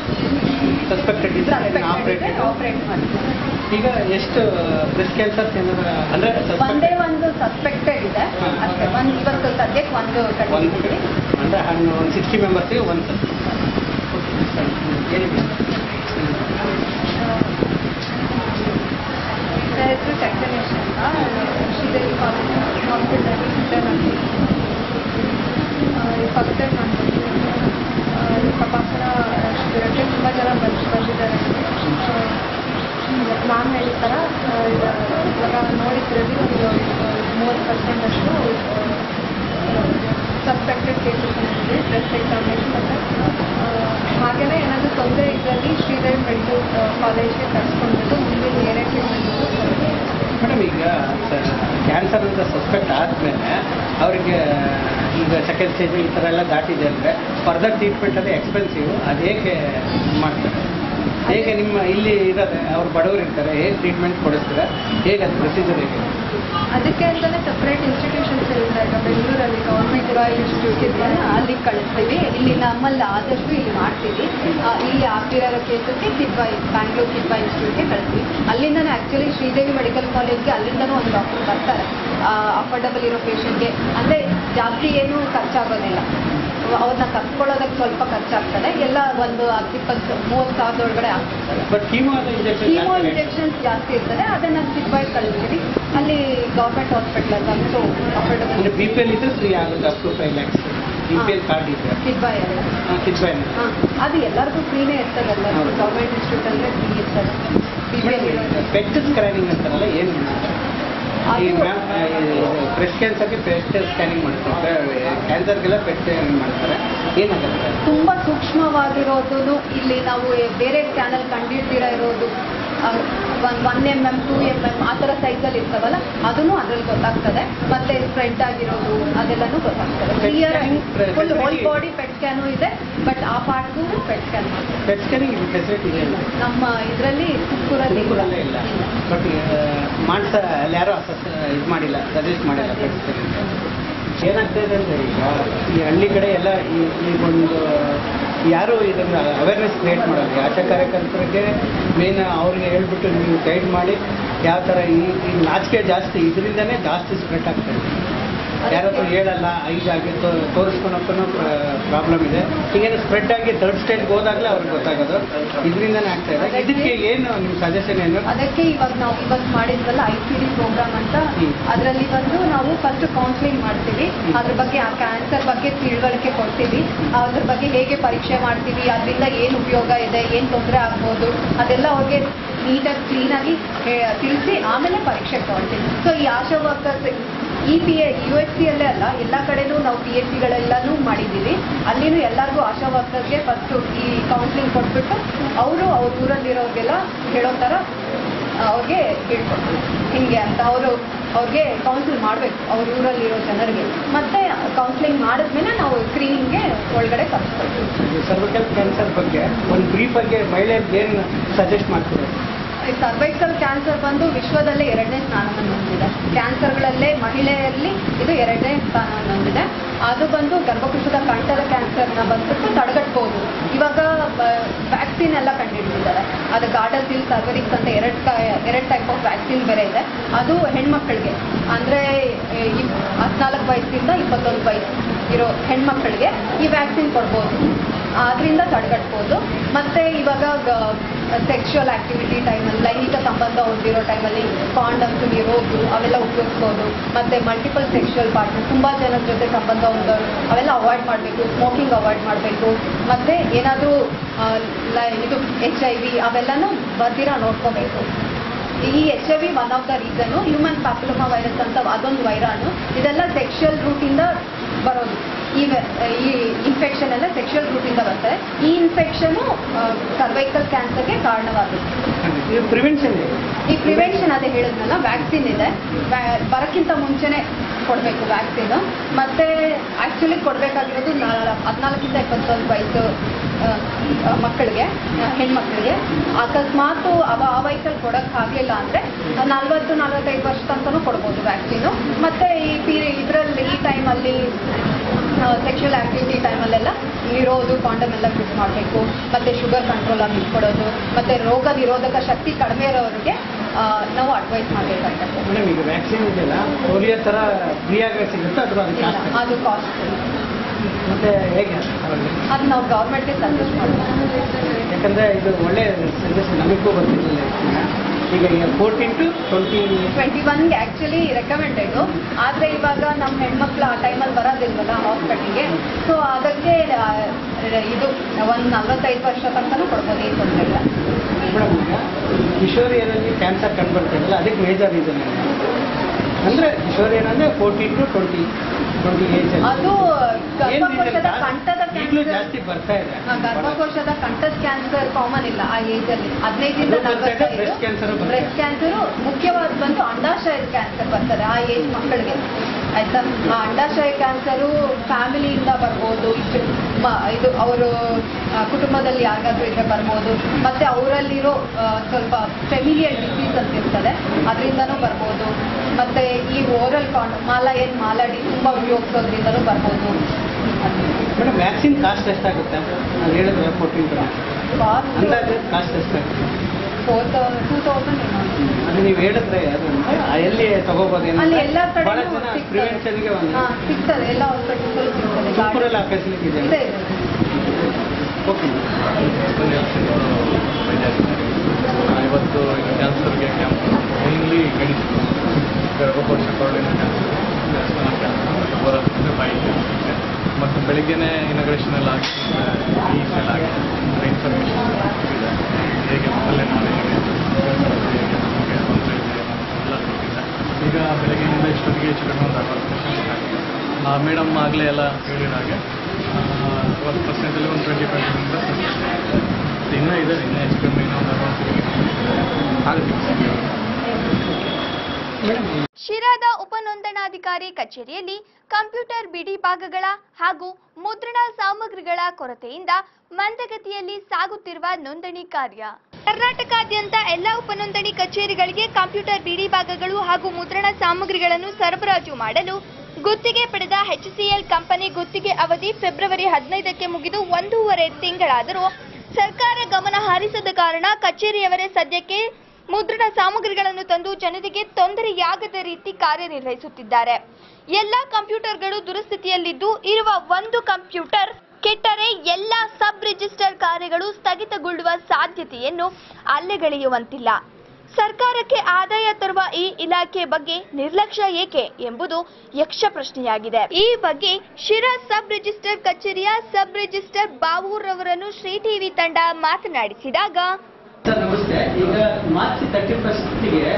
ಸಸ್ಪೆಕ್ಟೆಡ್ ಇದ್ರೆ ಆಪರೇಟ್ ಆಪರೇಟ್ ಮಾಡ್ತೀವಿ ಈಗ ಎಷ್ಟು ಬ್ರೆಸ್ಟ್ ಕ್ಯಾನ್ಸರ್ ಏನಾದ್ರು ಅಂದ್ರೆ ಒಂದೇ suspect- ಒಂದು ಸಸ್ಪೆಕ್ಟೆಡ್ ಇದೆ ಹಾ. ಅಷ್ಟೇ ಒಂದು ಇವತ್ತು ಸದ್ಯಕ್ಕೆ ಒಂದು ಒಂದು ಕಂಡಿದ್ದೀವಿ ಅಂದ್ರೆ ಒಂದು ಸಿಕ್ಸ್ಟಿ ಮೆಂಬರ್ಸಿಗೆ ಒಂದು ಹೇಳಿ ನನ್ನ ಹೆಸರು ಚೈತನ್ಯೇಶ್ ಅಂತ Sridevi college hospital intern first time ನಾನು ತಪಾಸಣಾ ಶಿಬಿರಕ್ಕೆ ತುಂಬ ಜನ ಬಂದು ಬಂದಿದ್ದಾರೆ ಮ್ಯಾಮ್ ಹೇಳಿದ ಥರ ಇವಾಗ ನೋಡಿದ್ರಲ್ಲಿ ಒಂದು ಮೂವತ್ತು ಪರ್ಸೆಂಟ್ ಅಷ್ಟು ಸಸ್ಪೆಕ್ಟೆಡ್ ಕೇಸಸ್ ಬಂದಿದೆ ಬ್ರೆಸ್ಟ್ ಎಕ್ಸಾಮಿನೇಷನ್ ಮತ್ತು ಹಾಗೆಯೇ ಏನಾದರೂ ತೊಂದರೆ ಇದರಲ್ಲಿ ಶ್ರೀದೇವಿ ಮೆಡಿಕಲ್ ಕಾಲೇಜ್ಗೆ ಕರ್ಸ್ಕೊಂಡ್ಬಿಟ್ಟು ಮುಂದಿನ ಏನೇ ಟ್ರೀಟ್ಮೆಂಟ್ ಮೇಡಮ್ ಈಗ ಕ್ಯಾನ್ಸರ್ ಅಂತ ಸಸ್ಪೆಕ್ಟ್ ಆದಮೇಲೆ ಅವರಿಗೆ ಈಗ ಸೆಕೆಂಡ್ ಸ್ಟೇಜ್ ಈ ಥರ ಎಲ್ಲ ದಾಟಿದೆ ಅಂದರೆ ಫರ್ದರ್ ಟ್ರೀಟ್ಮೆಂಟಲ್ಲಿ ಎಕ್ಸ್ಪೆನ್ಸಿವ್ ಅದು ಹೇಗೆ ಮಾಡ್ತಾರೆ ಹೇಗೆ ನಿಮ್ಮ ಇಲ್ಲಿ ಇರೋದೆ ಅವ್ರು ಬಡವರು ಇರ್ತಾರೆ ಹೇಗೆ ಟ್ರೀಟ್ಮೆಂಟ್ ಕೊಡಿಸ್ತಾರೆ ಹೇಗೆ ಅದು ಪ್ರೊಸೀಜರ್ ಹೇಗೆ ಅದಕ್ಕೆ ಅಂತಲೇ ಸಪ್ರೇಟ್ ಇನ್ಸ್ಟಿಟ್ಯೂಷನ್ಸ್ ಇರುತ್ತೆ ಈಗ ಬೆಂಗಳೂರಲ್ಲಿ ಗೌರ್ಮೆಂಟ್ ರಾಯಲ್ ಇನ್ಸ್ಟಿಟ್ಯೂಟ್ ಇದೆಯಲ್ಲ ಅಲ್ಲಿಗೆ ಕಳಿಸ್ತೀವಿ ಇಲ್ಲಿ ನಮ್ಮಲ್ಲಿ ಆದಷ್ಟು ಇಲ್ಲಿ ಮಾಡ್ತೀವಿ ಆ, ಇಲ್ಲಿ ಆಗ್ತಿರೋ ಕೇಸಸ್ಗೆ ಕಿದ್ವಾ ಬ್ಯಾಂಗ್ಳೂರ್ ಕಿದ್ವಾ ಇನ್ಸ್ಟಿಟ್ಯೂಟ್ಗೆ ಕಳಿಸ್ತೀವಿ ಅಲ್ಲಿಂದನೇ ಆ್ಯಕ್ಚುಲಿ ಶ್ರೀದೇವಿ ಮೆಡಿಕಲ್ ಕಾಲೇಜ್ಗೆ ಅಲ್ಲಿಂದನೂ ಒಂದು ಡಾಕ್ಟರ್ ಬರ್ತಾರೆ ಅಫೋರ್ಡಬಲ್ ಇರೋ ಪೇಷಂಟ್ಗೆ ಅಂದರೆ ಜಾಸ್ತಿ ಏನೂ ಖರ್ಚಾಗೋದಿಲ್ಲ ಅವ್ರನ್ನ ಕರ್ಕೊಳ್ಳೋದಕ್ಕೆ ಸ್ವಲ್ಪ ಖರ್ಚಾಗ್ತದೆ ಎಲ್ಲ ಒಂದು ಹತ್ತು ಇಪ್ಪತ್ತು ಮೂವತ್ತು ಸಾವಿರದೊಳಗಡೆ ಆಗ್ತದೆ but chemo injection chemo injections ಜಾಸ್ತಿ ಇರ್ತದೆ ಅದನ್ನ ಸಿಗ್ಬಾಯ್ ಕಳಿಸ್ತೀವಿ ಅಲ್ಲಿ ಗೌರ್ಮೆಂಟ್ ಹಾಸ್ಪಿಟಲ್ ಅಂತೂ ಅಂದರೆ ಅಫೋರ್ಡಬಲ್ ಬಿ ಪಿ ಎಲ್ ಇದ್ರೆ ಫ್ರೀ ಆಗುತ್ತೆ up to five lakhs B P L card ಇದ್ರೆ ಸಿಗ್ಬಾಯ್ ಅಲ್ಲ ಕಿಡ್ಬಾಯ್ ಹಾಂ ಅದು ಎಲ್ಲರಿಗೂ ಫ್ರೀನೇ ಇರ್ತದೆ ಎಲ್ಲರಿಗೂ ಹೌದು. ಗೌರ್ಮೆಂಟ್ ಇನ್ಸ್ಟಿಟ್ಯೂಟಲ್ಲೇ ಫ್ರೀ ಇರ್ತದೆ ಬಿ ಪಿ ಎಲ್ ಇರೋದು ಪೆಟ್ ಸ್ಕ್ಯಾನಿಂಗ್ ಅಂತಾರಲ್ಲ ಏನು ಈ ಅದು ಮ್ಯಾಮ್ ಬ್ರೆಸ್ಟ್ ಕ್ಯಾನ್ಸರ್ಗೆ ಪೆಟ್ ಸ್ಕ್ಯಾನಿಂಗ್ ಮಾಡ್ತಾರೆ ಕ್ಯಾನ್ಸರ್ಗೆಲ್ಲ ಪೆಟ್ ಸ್ಕ್ಯಾನಿಂಗ್ ಮಾಡ್ತಾರೆ ಏನಾಗುತ್ತೆ ತುಂಬ ಸೂಕ್ಷ್ಮವಾಗಿರೋದು ಇಲ್ಲಿ ನಾವು ಬೇರೆ ಸ್ಕ್ಯಾನಲ್ಲಿ ಕಂಡಿಡ್ದಿರ ಇರೋದು one one M M two M M ಆ ಥರ ಸೈಜಲ್ಲಿ ಇರ್ತಾವಲ್ಲ ಅದನ್ನು ಅದ್ರಲ್ಲಿ ಗೊತ್ತಾಗ್ತದೆ ಮತ್ತೆ ಸ್ಪ್ರೆಡ್ ಆಗಿರೋದು ಅದೆಲ್ಲನೂ ಗೊತ್ತಾಗ್ತದೆ PET ಕ್ಲಿಯರ್ ಆಗಿ scanning, full whole facility- body PET scan ಇದೆ ಬಟ್ ಆ ಪಾರ್ಟ್ಗೂ ಪೆಟ್ ಸ್ಕ್ಯಾನ್ ಮಾಡ್ತೀವಿ ಪೆಟ್ ಸ್ಕ್ಯಾನಿಂಗ್ ಫೆಸಿಲಿಟಿ ಇದೆ ಇಲ್ಲ ನಮ್ಮ ಇದರಲ್ಲಿ ತುಮಕೂರಲ್ಲಿ ತುಮಕೂರಲ್ಲೇ ಇಲ್ಲ ಬಟ್ ಮಾಡ್ಸ ಅಲ್ಲಿ ಯಾರೋ ಅಸಸ್ ಇದು ಮಾಡಿಲ್ಲ ಸಜೆಸ್ಟ್ ಮಾಡಿಲ್ಲ ಪೆಟ್ ಸ್ಕ್ಯಾನಿಂಗ್ ಏನಾಗ್ತಾ ಇದೆ ಅಂದರೆ ಈಗ ಈ ಹಳ್ಳಿ ಕಡೆ ಎಲ್ಲ ಈ ಈಗೊಂದು ಯಾರು ಇದನ್ನು ಅವೇರ್ನೆಸ್ ಕ್ರಿಯೇಟ್ ಮಾಡಲ್ಲ ಈ ಆಶಾ ಕಾರ್ಯಕರ್ತರಿಗೆ ಮೇನ್ ಅವ್ರಿಗೆ ಹೇಳ್ಬಿಟ್ಟು ನೀವು ಗೈಡ್ ಮಾಡಿ ಯಾವ ಥರ ಈ ಈ ನಾಚಿಕೆ ಜಾಸ್ತಿ ಇದರಿಂದನೇ ಜಾಸ್ತಿ ಸ್ಪ್ರೆಡ್ ಆಗ್ತಾ ಇದೆ ಯಾರತ್ರ ಹೇಳಲ್ಲ ಐದಾಗಿ ತೋರಿಸ್ಕೊಳಕ್ಕೂ ಪ್ರಾಬ್ಲಮ್ ಇದೆ ಈಗೇನು ಸ್ಪ್ರೆಡ್ ಆಗಿ ಥರ್ಡ್ ಸ್ಟೇಜ್ಗೆ ಹೋದಾಗಲೇ ಅವ್ರಿಗೆ ಗೊತ್ತಾಗೋದು ಇದರಿಂದನೇ ಆಗ್ತಾ ಇದೆ ಇದಕ್ಕೆ ಏನು ನಿಮ್ಮ ಸಜೆಷನ್ ಏನು ಅದಕ್ಕೆ ಇವಾಗ ನಾವು ಇವಾಗ ಮಾಡಿದ್ವಲ್ಲ ಐ ಸಿ ಡಿ ಪ್ರೋಗ್ರಾಮ್ ಅಂತ ಹ್ಮ್. ಅದರಲ್ಲಿ ಬಂದು ನಾವು ಫಸ್ಟ್ ಕೌನ್ಸಿಲಿಂಗ್ ಮಾಡ್ತೀವಿ ಅದ್ರ ಬಗ್ಗೆ ಆ ಕ್ಯಾನ್ಸರ್ ಬಗ್ಗೆ ತಿಳುವಳಿಕೆ ಕೊಡ್ತೀವಿ ಅದ್ರ ಬಗ್ಗೆ ಹೇಗೆ ಪರೀಕ್ಷೆ ಮಾಡ್ತೀವಿ ಅದರಿಂದ ಏನು ಉಪಯೋಗ ಇದೆ ಏನು ತೊಂದರೆ ಆಗ್ಬೋದು ಅದೆಲ್ಲ ಅವ್ರಿಗೆ ನೀಟಾಗಿ ಕ್ಲೀನಾಗಿ ತಿಳಿಸಿ ಆಮೇಲೆ ಪರೀಕ್ಷೆ ತಗೊಳ್ತೀವಿ ಸೊ ಈ ಆಶಾ ವರ್ಕರ್ಸ್ ಈ P A U S C ಅಲ್ಲೇ ಅಲ್ಲ ಎಲ್ಲ ಕಡೆನೂ ನಾವು ಪಿ ಎಚ್ ಸಿಗಳೆಲ್ಲನೂ ಮಾಡಿದ್ದೀವಿ ಅಲ್ಲಿನೂ ಎಲ್ಲರಿಗೂ ಆಶಾ ವರ್ಕರ್ಗೆ ಫಸ್ಟು ಈ ಕೌನ್ಸಿಲಿಂಗ್ ಕೊಟ್ಬಿಟ್ಟು ಅವರು ಅವ್ರ ಊರಲ್ಲಿರೋರಿಗೆಲ್ಲ ಹೇಳೋ ಥರ ಅವ್ರಿಗೆ ಹೇಳ್ಕೊಡ್ತೀವಿ ಹಿಂಗೆ ಅಂತ ಅವರು ಅವ್ರಿಗೆ ಕೌನ್ಸಿಲ್ ಮಾಡಬೇಕು ಅವ್ರ ಊರಲ್ಲಿರೋ ಜನರಿಗೆ ಮತ್ತೆ ಕೌನ್ಸಿಲಿಂಗ್ ಮಾಡಿದ್ಮೇಲೆ ನಾವು ಸ್ಕ್ರೀನಿಂಗ್ಗೆ ಒಳಗಡೆ ಕಳಿಸ್ಕೊಡ್ತೀವಿ ಸರ್ವಿಕಲ್ ಕ್ಯಾನ್ಸರ್ ಬಗ್ಗೆ ಒಂದು ಬ್ರೀಫ್ ಆಗಿ ಮಹಿಳೆಯರಿಗೆ ಏನು ಸಜೆಸ್ಟ್ ಮಾಡ್ತೀರಾ ಸರ್ವೈಕಲ್ ಕ್ಯಾನ್ಸರ್ ಬಂದು ವಿಶ್ವದಲ್ಲೇ ಎರಡನೇ ಸ್ಥಾನವನ್ನು ಹೊಂದಿದೆ ಕ್ಯಾನ್ಸರ್ಗಳಲ್ಲೇ ಮಹಿಳೆಯರಲ್ಲಿ ಇದು ಎರಡನೇ ಸ್ಥಾನವನ್ನು ಹೊಂದಿದೆ ಅದು ಬಂದು ಗರ್ಭಕುಶದ ಕಂಠದ ಕ್ಯಾನ್ಸರ್ನ ಬಂದ್ಬಿಟ್ಟು ತಡೆಗಟ್ಬೋದು ಇವಾಗ ವ್ಯಾಕ್ಸಿನ್ ಎಲ್ಲ ಕಂಡುಹಿಡಿದಿದ್ದಾರೆ ಅದು ಗಾರ್ಡಸಿಲ್ ಸರ್ವರಿಕ್ಸ್ ಅಂತ ಎರಡು ಎರಡು ಟೈಪ್ ಆಫ್ ವ್ಯಾಕ್ಸಿನ್ ಬೇರೆ ಇದೆ ಅದು ಹೆಣ್ಮಕ್ಳಿಗೆ ಅಂದರೆ ಹದಿನಾಲ್ಕು ವಯಸ್ಸಿಂದ ಇಪ್ಪತ್ತೊಂದು ವಯಸ್ಸು ಇರೋ ಹೆಣ್ಮಕ್ಳಿಗೆ ಈ ವ್ಯಾಕ್ಸಿನ್ ಕೊಡ್ಬೋದು ಅದರಿಂದ ತಡೆಗಟ್ಬೋದು ಮತ್ತೆ ಇವಾಗ ಸೆಕ್ಷುವಲ್ ಆಕ್ಟಿವಿಟಿ ಟೈಮಲ್ಲಿ ಲೈಂಗಿಕ ಸಂಬಂಧ ಹೊಂದಿರೋ ಟೈಮಲ್ಲಿ ಕಾಂಡಮ್ಸ್ ಇರೋದು ಅವೆಲ್ಲ ಉಪಯೋಗಿಸ್ಬೋದು ಮತ್ತೆ ಮಲ್ಟಿಪಲ್ ಸೆಕ್ಷುವಲ್ ಪಾರ್ಟ್ನರ್ ತುಂಬ ಜನರ ಜೊತೆ ಸಂಬಂಧ ಹೊಂದೋರು ಅವೆಲ್ಲ ಅವಾಯ್ಡ್ ಮಾಡಬೇಕು ಸ್ಮೋಕಿಂಗ್ ಅವಾಯ್ಡ್ ಮಾಡಬೇಕು ಮತ್ತೆ ಏನಾದರೂ ಇದು ಎಚ್ ಐ ವಿ ಅವೆಲ್ಲನೂ ಬರ್ದಿರ ನೋಡ್ಕೋಬೇಕು ಈ H I V one of the reason human papilloma virus ಅಂತ ಅದೊಂದು ವೈರಾಣು ಇದೆಲ್ಲ ಸೆಕ್ಷುವಲ್ ರೂಟಿಂದ ಬರೋದು ಈ ವೆ- ಈ ಇನ್ಫೆಕ್ಷನ್ ಎಲ್ಲ ಸೆಕ್ಷುವಲ್ ರೂಟಿಂದ ಬರ್ತದೆ ಈ ಇನ್ಫೆಕ್ಷನು ಸರ್ವೈಕಲ್ ಕ್ಯಾನ್ಸರ್ಗೆ ಕಾರಣವಾಗುತ್ತೆ ಇದು ಪ್ರಿವೆನ್ಷನ್ ಈ ಪ್ರಿವೆನ್ಷನ್ ಅದೇ ಹೇಳಿದ್ನಲ್ಲ ವ್ಯಾಕ್ಸಿನ್ ಇದೆ ವ್ಯಾ- ಬರೋಕ್ಕಿಂತ ಮುಂಚೆನೆ ಕೊಡಬೇಕು ವ್ಯಾಕ್ಸಿನ್ ಮತ್ತೆ ಆ್ಯಕ್ಚುಲಿ ಕೊಡಬೇಕಾಗಿರೋದು ಹದಿನಾಲ್ಕಿಂದ ಇಪ್ಪತ್ತೊಂದು ವಯಸ್ಸು ಆ, ಆ, ಮಕ್ಕಳಿಗೆ ಆ, ಹೆಣ್ಮಕ್ಳಿಗೆ ಅಕಸ್ಮಾತ್ ಅವ ಆ ವಯಸ್ಸಲ್ಲಿ ಕೊಡೋಕ್ಕಾಗಲಿಲ್ಲ ಅಂದರೆ ನಲ್ವತ್ತು ನಲ್ವತ್ತೈದು ವರ್ಷ ತನಕನೂ ಕೊಡ್ಬೋದು ವ್ಯಾಕ್ಸಿನು ಮತ್ತು ಈ ಪೀರಿ ಇದರಲ್ಲಿ ಈ ಟೈಮಲ್ಲಿ ಸೆಕ್ಷುವಲ್ ಆಕ್ಟಿವಿಟಿ ಟೈಮಲ್ಲೆಲ್ಲ ಇರೋದು ಕಾಂಡಮ್ ಎಲ್ಲ ಯೂಸ್ ಮಾಡಬೇಕು ಮತ್ತು ಶುಗರ್ ಕಂಟ್ರೋಲ್ ಆಗಿ ಇಟ್ಕೊಡೋದು ಮತ್ತು ರೋಗ ನಿರೋಧಕ ಶಕ್ತಿ ಕಡಿಮೆ ಇರೋರಿಗೆ ಆ, ನಾವು ಅಡ್ವೈಸ್ ಮಾಡಬೇಕಾಗ್ತದೆ ಮೇಡಮ್ ಈಗ ವ್ಯಾಕ್ಸಿನ್ ಇದೆಯಲ್ಲ ಪೋಲಿಯೋ ಥರ ಫ್ರೀಯಾಗಿ ಸಿಗುತ್ತೆ ಅದ್ರ ಅದಕ್ಕೆ ಇಲ್ಲ, ಕಾಸ್ಟ್ ಅದು ಕಾಸ್ಟ್ ಮತ್ತೆ ಹೇಗೆ ಅವಾಗ? ಅದು ನಾವು ಗೌರ್ಮೆಂಟ್ಗೆ ಸಜೆಸ್ಟ್ ಮಾಡಬೇಕು ಯಾಕಂದ್ರೆ ಇದು ಒಳ್ಳೆ ಸಜೆಷನ್ ನಮಗೂ ಬರ್ತಿರ್ಲಿಲ್ಲ ಈಗ ಈಗ ಫೋರ್ಟೀನ್ ಟು ಟ್ವೆಂಟಿ ಟ್ವೆಂಟಿ ಒನ್ಗೆ ಆ್ಯಕ್ಚುಲಿ ರೆಕಮೆಂಡೆಡು ಆದರೆ ಇವಾಗ ನಮ್ಮ ಹೆಣ್ಮಕ್ಳು ಆ ಟೈಮಲ್ಲಿ ಬರೋದಿಲ್ವಲ್ಲ ಹಾಸ್ಪಿಟಲ್ಗೆ ಸೊ ಅದಕ್ಕೆ ಆ, ಇದು ಒಂದು ನಲ್ವತ್ತೈದು ವರ್ಷ ತನಕನೂ ಕೊಡ್ಬೋದು ಏನು ತೊಂದರೆ ಇಲ್ಲ ಮೇಡಮ್ ಈಗ ಕಿಶೋರಿಯರಲ್ಲಿ ಕ್ಯಾನ್ಸರ್ ಕಂಡು ಬರ್ತಾಯಿಲ್ಲ ಅದಕ್ಕೆ ಮೇಜರ್ ರೀಸನ್ ಅಂದ್ರೆ ಕಿಶೋರಿಯರ್ ಅಂದ್ರೆ fourteen to twenty twenty age ಅದು ಗರ್ಭಕೋಶದ ಕಂಠದ ಈಗಲೂ ಕ್ಯಾನ್ಸರ್ ಜಾಸ್ತಿ ಬರ್ತಾ ಇದೆ ಆ, ಗರ್ಭಕೋಶದ ಕಂಠದ ಕ್ಯಾನ್ಸರ್ ಕಾಮನ್ ಇಲ್ಲ ಆ ಏಜಲ್ಲಿ ಹದಿನೈದರಿಂದ ಅದು ಬರ್ತಾ ಇದೆ, ನಲವತ್ತೈದು breast cancer ಬರ್ತದೆ. ಬ್ರೆಸ್ಟ್ ಕ್ಯಾನ್ಸರು ಮುಖ್ಯವಾದ ಬಂದು ಅಂಡಾಶಯದ ಕ್ಯಾನ್ಸರ್ ಬರ್ತದೆ ಆ ಏಜ್ ಮಕ್ಕಳಿಗೆ ಆಯ್ತಾ ಆ ಅಂಡಾಶಯ ಕ್ಯಾನ್ಸರು ಫ್ಯಾಮಿಲಿಯಿಂದ ಬರ್ಬೋದು ಇಷ್ಟು ಮ- ಇದು ಅವರು ಕುಟುಂಬದಲ್ಲಿ ಯಾರಿಗಾದ್ರೂ ಇದ್ರೆ ಬರ್ಬೋದು ಮತ್ತೆ ಅವರಲ್ಲಿರೋ ಸ್ವಲ್ಪ ಫೆಮಿಲಿಯರ್ ಡಿಸೀಸ್ ಅಂತ ಇರ್ತದೆ ಅದರಿಂದನೂ ಬರ್ಬೋದು ಮತ್ತೆ ಈ ಓರಲ್ ಕಾಂಡ್ ಮಾಲ ಏನು ಮಾಲಾಡಿ ತುಂಬ ಉಪಯೋಗಿಸೋದ್ರಿಂದನೂ ಬರ್ಬೋದು ಮೇಡಮ್ ವ್ಯಾಕ್ಸಿನ್ ಕಾಸ್ಟ್ ಎಷ್ಟಾಗುತ್ತೆ ನಾನು ಹೇಳಿದ್ರೆ ಫೋರ್ಟೀನ್ ಟು ಕಾಸ್ಟ್ ಅಂದಾಜು ಕಾಸ್ಟ್ ಎಷ್ಟಾಗುತ್ತೆ ಫೋರ್ ತೌಸಂಡ್ ಟೂ ತೌಸಂಡ್ ಅದು ನೀವು ಹೇಳಿದ್ರೆ ಅದು ಆ ಎಲ್ಲಿ ತಗೋಬೋದು ಅಲ್ಲಿ ಎಲ್ಲ ಕಡೆ ಬಹಳ ಜನ ಪ್ರಿವೆನ್ಷನ್ಗೆ ಒಂದು ಸಿಗ್ತದೆ ಎಲ್ಲ ಹಾಸ್ಪಿಟಲ್ಸ್ ಸಿಗ್ತದೆ ತುಮಕೂರಲ್ಲಿ ಆ ಫೆಸಿಲಿಟಿ ಇದೆ ಇದೆ ಇದೆ ಓಕೆ ಇವತ್ತು ಕ್ಯಾನ್ಸರ್ಗೆ ಕ್ಯಾಂಪ್ ಮೇನ್ಲಿ ಮೆಡಿಸಿನ್ ಗರ್ಭಕೋಶ ಕೊರಳಿನ ಕ್ಯಾನ್ಸರ್ ಸ್ತನ ಕ್ಯಾನ್ಸರ್ ಮತ್ತು ಓರಲ್ ಬಾಯಿ ಕ್ಯಾನ್ಸರ್ ಮತ್ತು ಬೆಳಿಗ್ಗೆನೇ ಇನಾಗ್ರೇಷನ್ ಎಲ್ಲ ಆಗಿ ಈ ಎಲ್ಲ ಆಗಿದೆ ಇನ್ಫಾರ್ಮೇಷನ್ ಇದೆ ಹೇಗೆ ಮಕ್ಕಳೇ ನಾಳೆ ಹೇಗೆ ಹೇಗೆ ನಮಗೆ ತೊಂದರೆ ಇದೆ ಎಲ್ಲ ಕೊಟ್ಟಿದ್ದೆ ಈಗ ಬೆಳಗ್ಗೆಯಿಂದ ಇಷ್ಟೊತ್ತಿಗೆ ಹೆಚ್ಚು ಕಡಿಮೆ ಒಂದು ಅರವತ್ತು ಪರ್ಸೆಂಟ್ ಆಗಿದೆ ಮೇಡಮ್ ಆಗಲೇ ಎಲ್ಲ ಹೇಳಿದ ಹಾಗೆ ಅರವತ್ತು ಪರ್ಸೆಂಟಲ್ಲಿ ಒಂದು ಟ್ವೆಂಟಿ ಪರ್ಸೆಂಟ್ ಇನ್ನೂ ಇದೆ ಇನ್ನೂ ಹೆಚ್ಚು ಕಮ್ಮಿ ಇನ್ನೂ ಒಂದು ಅರವತ್ತು ಆಗುತ್ತೆ ಮೇಡಮ್ ಶಿರಾದ ಉಪನೋಂದಣಾಧಿಕಾರಿ ಕಚೇರಿಯಲ್ಲಿ ಕಂಪ್ಯೂಟರ್ ಬಿಡಿ ಭಾಗಗಳ ಹಾಗೂ ಮುದ್ರಣ ಸಾಮಗ್ರಿಗಳ ಕೊರತೆಯಿಂದ ಮಂದಗತಿಯಲ್ಲಿ ಸಾಗುತ್ತಿರುವ ನೋಂದಣಿ ಕಾರ್ಯ ಕರ್ನಾಟಕಾದ್ಯಂತ ಎಲ್ಲ ಉಪನೋಂದಣಿ ಕಚೇರಿಗಳಿಗೆ ಕಂಪ್ಯೂಟರ್ ಬಿಡಿ ಭಾಗಗಳು ಹಾಗೂ ಮುದ್ರಣ ಸಾಮಗ್ರಿಗಳನ್ನು ಸರಬರಾಜು ಮಾಡಲು ಗುತ್ತಿಗೆ ಪಡೆದ ಎಚ್ಸಿಎಲ್ ಕಂಪನಿ ಗುತ್ತಿಗೆ ಅವಧಿ ಫೆಬ್ರವರಿ ಹದಿನೈದಕ್ಕೆ ಮುಗಿದು ಒಂದೂವರೆ ತಿಂಗಳಾದರೂ ಸರ್ಕಾರ ಗಮನ ಹರಿಸದ ಕಾರಣ ಕಚೇರಿಯವರೇ ಸದ್ಯಕ್ಕೆ ಮುದ್ರಣ ಸಾಮಗ್ರಿಗಳನ್ನು ತಂದು ಜನರಿಗೆ ತೊಂದರೆಯಾಗದ ರೀತಿ ಕಾರ್ಯನಿರ್ವಹಿಸುತ್ತಿದ್ದಾರೆ ಎಲ್ಲ ಕಂಪ್ಯೂಟರ್ಗಳು ದುರಸ್ಥಿತಿಯಲ್ಲಿದ್ದು ಇರುವ ಒಂದು ಕಂಪ್ಯೂಟರ್ ಕೆಟ್ಟರೆ ಎಲ್ಲ ಸಬ್ ರಿಜಿಸ್ಟರ್ ಕಾರ್ಯಗಳು ಸ್ಥಗಿತಗೊಳ್ಳುವ ಸಾಧ್ಯತೆಯನ್ನು ಅಲ್ಲೆಗೆಳೆಯುವಂತಿಲ್ಲ ಸರ್ಕಾರಕ್ಕೆ ಆದಾಯ ತರುವ ಈ ಇಲಾಖೆ ಬಗ್ಗೆ ನಿರ್ಲಕ್ಷ್ಯ ಏಕೆ ಎಂಬುದು ಯಕ್ಷ ಪ್ರಶ್ನೆಯಾಗಿದೆ ಈ ಬಗ್ಗೆ ಶಿರಾ ಸಬ್ ರಿಜಿಸ್ಟರ್ ಕಚೇರಿಯ ಸಬ್ ರಿಜಿಸ್ಟರ್ ಬಾವೂರ್ ಅವರನ್ನು ಶ್ರೀ ಟಿವಿ ತಂಡ ಮಾತನಾಡಿಸಿದಾಗ ಸರ್ ನಮಸ್ತೆ ಈಗ ಮಾರ್ಚ್ ತರ್ಟಿ ಫಸ್ಟಿಗೆ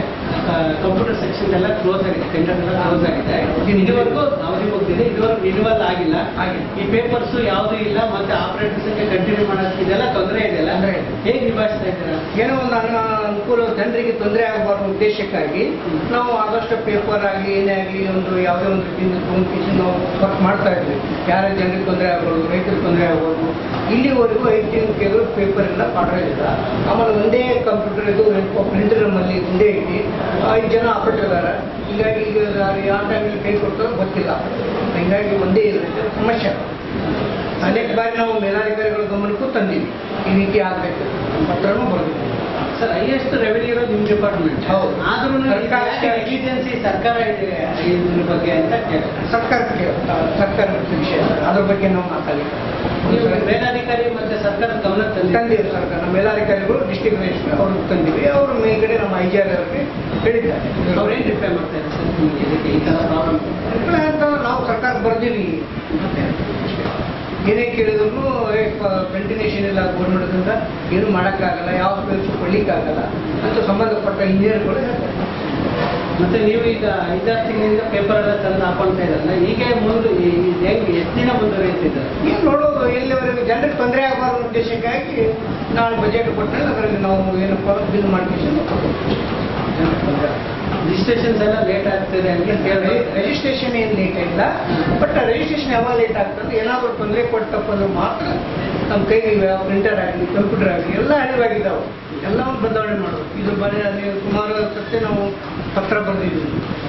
ಕಂಪ್ಯೂಟರ್ ಸೆಕ್ಷನ್ ಎಲ್ಲ ಕ್ಲೋಸ್ ಆಗಿದೆ ಟೆಂಡರ್ ಎಲ್ಲ ಕ್ಲೋಸ್ ಆಗಿದೆ ಇದುವರೆಗೂ ಅವಧಿ ಮುಗ್ದಿದೆ ಇದುವರೆಗೂ ರಿನಿವಲ್ ಆಗಿಲ್ಲ ಈ ಪೇಪರ್ಸ್ ಯಾವುದು ಇಲ್ಲ ಮತ್ತೆ ಆಪರೇಟರ್ಸ್ ಕಂಟಿನ್ಯೂ ಮಾಡೋದಕ್ಕೆ ಇದೆಲ್ಲ ತೊಂದರೆ ಇದೆಯಲ್ಲ ತೊಂದ್ರೆ ಇದೆ. ಹೇಗೆ ನಿಭಾಯಿಸ್ತಾ ಇದ್ದೀರಾ ಏನೋ ಒಂದು ಅನ ಅನುಕೂಲ ಜನರಿಗೆ ತೊಂದರೆ ಆಗಬಾರ್ದು ಉದ್ದೇಶಕ್ಕಾಗಿ ನಾವು ಆದಷ್ಟು ಪೇಪರ್ ಆಗಲಿ ಏನೇ ಆಗಲಿ ಒಂದು ಯಾವುದೇ ಒಂದು ರೀತಿಯಿಂದ ತೊಗೊಂಡು ನಾವು ವರ್ಕ್ ಮಾಡ್ತಾ ಇದ್ವಿ ಯಾರೇ ಜನರಿಗೆ ತೊಂದರೆ ಆಗ್ಬೋದು ರೈತರಿಗೆ ತೊಂದರೆ ಆಗ್ಬೋದು ಇಲ್ಲಿವರೆಗೂ ಐದು ಕೆಲವು ಪೇಪರ್ ಎಲ್ಲ ಇಲ್ಲ ಆಮೇಲೆ ಒಂದೇ ಕಂಪ್ಯೂಟರ್ ಇದು ಪ್ರಿಂಟರ್ ನಮ್ಮಲ್ಲಿ ಒಂದೇ ಐತಿ ಐದು ಜನ ಆಪರೇಟರ್ ಇದ್ದಾರೆ ಹೀಗಾಗಿ ಈಗ ಯಾವ ಟೈಮಲ್ಲಿ ಕೈ ಕೊಡ್ತಾರೋ ಗೊತ್ತಿಲ್ಲ ಹೀಗಾಗಿ ಒಂದೇ ಇರುತ್ತೆ ಸಮಸ್ಯೆ ಅನೇಕ ಬಾರಿ ನಾವು ಮೇಲಾಧಿಕಾರಿಗಳ ಗಮನಕ್ಕೂ ತಂದೀವಿ ಈ ರೀತಿ ಆಗಬೇಕು ಪತ್ರನೂ ಬರೆದಿದ್ದೀವಿ ಸರ್ ಹೈಯೆಸ್ಟ್ ರೆವೆನ್ಯೂ ಇರೋದು ನಿಮ್ಮ ಡಿಪಾರ್ಟ್ಮೆಂಟ್ ಹೌದು. ಆದ್ರೂ ಸರ್ಕಾರ- ಎಕ್ಸಿಜೆನ್ಸಿ ಸರ್ಕಾರ ಇದೆ ಇದ್ರ ಬಗ್ಗೆ ಅಂತ ಕೇಳಿ ಸರ್ಕಾರಕ್ಕೆ ಸರ್ಕಾರದ ವಿಷಯ ಅದ್ರ ಬಗ್ಗೆ ನಾವು ಮಾತಾಡಿ ನೀವು ಮೇಲಾಧಿಕಾರಿ ಮತ್ತೆ ಸರ್ಕಾರದ ಗಮನಕ್ಕೆ ತಂದಿದ್ದೀರಾ? ತಂದಿವಿ ಸರ್ಕಾರ ನಮ್ಮ ಮೇಲಾಧಿಕಾರಿಗಳು ಡಿಸ್ಟಿಕ್ ಮ್ಯಾಜಿಸ್ಟ್ರೇಟ್ ಅವ್ರಿಗೆ ತಂದಿವಿ ಅವರು ಮೇಲ್ಗಡೆ ನಮ್ಮ ಐ ಜಿ ಆರ್ ಅವರಿಗೆ ಹೇಳಿದ್ದಾರೆ ಅವ್ರೇನ್ ರಿಪ್ಲೈ ಮಾಡ್ತಾ ಇದ್ದಾರೆ ಸರ್ ನಿಮ್ಗೆ ಇದಕ್ಕೆ ಈ ತರ ಪ್ರಾಬ್ಲಮ್ ರಿಪ್ಲೈ ಅಂತ ನಾವು ಸರ್ಕಾರ ಬರ್ದೀವಿ ಮತ್ತೆ ಅಷ್ಟೇ. ಏನೇ ಕೇಳಿದ್ರು ಕಂಟಿನ್ಯೂಷನ್ ಇಲ್ಲ ಗೌರ್ಮೆಂಟ್ದಿಂದ ಏನು ಮಾಡೋಕ್ಕಾಗಲ್ಲ ಯಾವ ಕೆಲಸ ಕೊಡ್ಲಿಕ್ಕಾಗಲ್ಲ ಅಂತ ಸಂಬಂಧಪಟ್ಟ ಇಂಜಿನಿಯರ್ಗಳು ಹೇಳ್ತಾರೆ ಮತ್ತೆ ನೀವು ಈಗ ಐದಾರು ತಿಂಗಳಿಂದ ಪೇಪರ್ ಎಲ್ಲ ತಂದು ಹಾಕೊಳ್ತಾ ಇದ್ರಲ್ಲ ಈಗ ಮುಂದೆ ಈ- ಈ ಹೆಂಗ್ ಎಷ್ಟು ದಿನ ಮುಂದುವರಿಯುತ್ತಿದ್ದಾರೆ ಏನು ನೋಡೋದು ಎಲ್ಲಿವರೆಗೂ ಜನರಿಗೆ ತೊಂದರೆ ಆಗಬಾರ್ದು ಉದ್ದೇಶಕ್ಕಾಗಿ ನಾಳೆ ಬಜೆಟ್ ಕೊಟ್ಟರೆ ಅದರಲ್ಲಿ ನಾವು ಏನಪ್ಪ ಬಿಲ್ ಮಾಡ್ಕೊಂಡು ರಿಜಿಸ್ಟ್ರೇಷನ್ಸ್ ಎಲ್ಲ ಲೇಟ್ ಆಗ್ತಿದೆ ಅಂತ ಕೇಳಿ ರಿಜಿಸ್ಟ್ರೇಷನ್ ಏನು ಲೇಟ್ ಇಲ್ಲ ಬಟ್ ರಿಜಿಸ್ಟ್ರೇಷನ್ ಯಾವಾಗ ಲೇಟ್ ಆಗ್ತದೆ ಏನಾದರೂ ತೊಂದರೆ ಕೊಟ್ಟಪ್ಪ ಅಂದ್ರೆ ಮಾತ್ರ ನಮ್ಮ ಕೈಗೆ ಪ್ರಿಂಟರ್ ಆಗಲಿ ಕಂಪ್ಯೂಟರ್ ಆಗಲಿ ಎಲ್ಲ ಅಳಿವಾಗಿದ್ದಾವೆ ಎಲ್ಲವನ್ನು ಬದಲಾವಣೆ ಮಾಡೋದು ಇದ್ರ ಬರೀ ಅಲ್ಲಿ ಸುಮಾರು ಸತ್ಯ ನಾವು ಪತ್ರ ಬರೆದಿದ್ದೀವಿ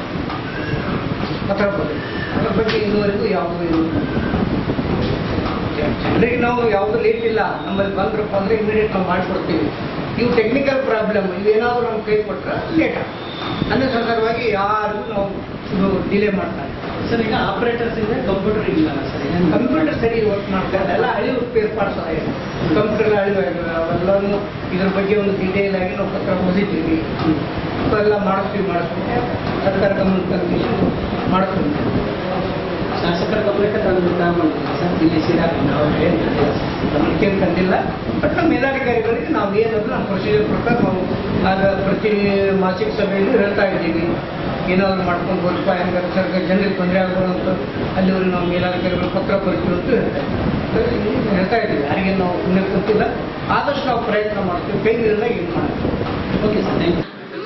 ಪತ್ರ ಬರೆದಿದ್ದೀವಿ ಅದ್ರ ಬಗ್ಗೆ ಇದುವರೆಗೂ ಯಾವುದೂ ಇಲ್ಲ ಜನರಿಗೆ ನಾವು ಯಾವುದು ಲೇಟ್ ಇಲ್ಲ ನಮ್ಮಲ್ಲಿ ಬಂದ್ರಪ್ಪ ಅಂದ್ರೆ ಇಮಿಡಿಯೇಟ್ ನಾವು ಮಾಡಿಕೊಡ್ತೀವಿ ಇವು ಟೆಕ್ನಿಕಲ್ ಪ್ರಾಬ್ಲಮ್ ಇವೇನಾದರೂ ನಮ್ಮ ಕೈ ಕೊಟ್ರೆ ಲೇಟ್ ಅಂದ್ರೆ ಸಂದರ್ಭವಾಗಿ ಯಾರಿಗೂ ನಾವು ಇದು ಡಿಲೇ ಮಾಡ್ತಾರೆ ಸರ್ ಈಗ ಆಪರೇಟರ್ಸ್ ಇದೆ ಕಂಪ್ಯೂಟರ್ ಇಲ್ಲ ಸರ್ ಕಂಪ್ಯೂಟರ್ ಸರಿ ವರ್ಕ್ ಮಾಡ್ತಾರೆ ಎಲ್ಲ ಅಳಿವು ಏರ್ಪಾಡ್ಸ ಕಂಪ್ಯೂಟರ್ ಅಳಿವಾಗಿವೆ ಅವೆಲ್ಲವನ್ನು ಇದ್ರ ಬಗ್ಗೆ ಒಂದು ಡೀಟೇಲ್ ಆಗಿ ನಾವು ಪತ್ರ ಓದಿದ್ದೀವಿ ಎಲ್ಲ ಮಾಡಿಸ್ತೀವಿ ಮಾಡಿಸ್ತೀವಿ ಸರ್ಕಾರ ಗಮನ ತಂದು ಮಾಡಿಸ್ತೀವಿ ಶಾಸಕರ ಗಮನಕ್ಕೆ ತಂದು ತಗೊಂಡಿದ್ದೀವಿ ಸರ್ ಇಲ್ಲಿ ಸೀದಾ ನಾವು ಏನು ಗಮನಕ್ಕೆ ತಂದಿಲ್ಲ ಬಟ್ ನಮ್ಮ ಮೇಲಾಧಿಕಾರಿಗಳಿಗೆ ನಾವು ಏನಾದರೂ ನಮ್ಮ ಪ್ರೊಸೀಜರ್ ಪ್ರಕಾರ ನಾವು ಆಗ ಪ್ರತಿ ಮಾಸಿಕ ಸಭೆಯಲ್ಲಿ ಹೇಳ್ತಾ ಇದ್ದೀವಿ ಏನಾದರೂ ಮಾಡ್ಕೊಂಡು ಹೋಗ್ತಾ ಹೆಂಗೆ ಸರ್ಕಾರ ಜನರಿಗೆ ತೊಂದರೆ ಆಗ್ಬೋದು ಅಂತ ಅಲ್ಲಿವರೆಗೆ ನಾವು ಮೇಲಾಧಿಕಾರಿಗಳು ಪತ್ರ ಬರೀತೀವಿ ಅಂತ ಹೇಳ್ತಾರೆ ಇದು ಹೇಳ್ತಾ ಇದ್ದೀವಿ ಯಾರಿಗೆ ನಾವು ಸುಮ್ಮನೆ ಗೊತ್ತಿಲ್ಲ ಆದಷ್ಟು ನಾವು ಪ್ರಯತ್ನ ಮಾಡ್ತೀವಿ ಕೈಗಿರಲ್ಲ ಏನು ಮಾಡ್ತೀವಿ okay sir thank you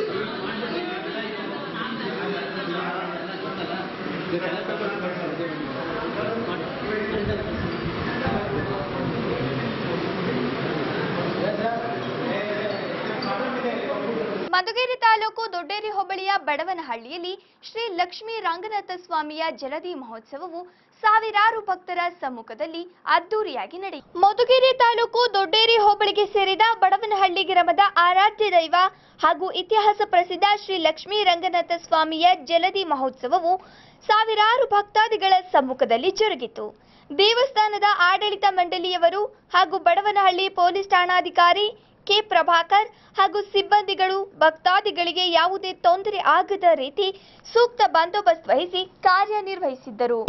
Madhugiri taluk Dodderi ಹೋಬಳಿಯ ಬಡವನಹಳ್ಳಿಯಲ್ಲಿ ಶ್ರೀ ಲಕ್ಷ್ಮೀ ರಂಗನಾಥ ಸ್ವಾಮಿಯ ಜಲದಿ ಮಹೋತ್ಸವವು ಸಾವಿರಾರು ಭಕ್ತರ ಸಮ್ಮುಖದಲ್ಲಿ ಅದ್ದೂರಿಯಾಗಿ ನಡೆಯಿತು ಮಧುಗಿರಿ ತಾಲೂಕು ದೊಡ್ಡೇರಿ ಹೋಬಳಿಗೆ ಸೇರಿದ ಬಡವನಹಳ್ಳಿ ಗ್ರಾಮದ ಆರಾಧ್ಯ ದೈವ ಹಾಗೂ ಇತಿಹಾಸ ಪ್ರಸಿದ್ಧ ಶ್ರೀ ಲಕ್ಷ್ಮೀ ರಂಗನಾಥ ಸ್ವಾಮಿಯ ಜಲದಿ ಮಹೋತ್ಸವವು ಸಾವಿರಾರು ಭಕ್ತಾದಿಗಳ ಸಮ್ಮುಖದಲ್ಲಿ ಜರುಗಿತು ದೇವಸ್ಥಾನದ ಆಡಳಿತ ಮಂಡಳಿಯವರು ಹಾಗೂ ಬಡವನಹಳ್ಳಿ ಪೊಲೀಸ್ ಠಾಣಾಧಿಕಾರಿ ಕೆ ಪ್ರಭಾಕರ್ ಹಾಗೂ ಸಿಬ್ಬಂದಿಗಳು ಭಕ್ತಾದಿಗಳಿಗೆ ಯಾವುದೇ ತೊಂದರೆ ಆಗದ ರೀತಿ ಸೂಕ್ತ ಬಂದೋಬಸ್ತ್ ವಹಿಸಿ ಕಾರ್ಯನಿರ್ವಹಿಸಿದ್ದರು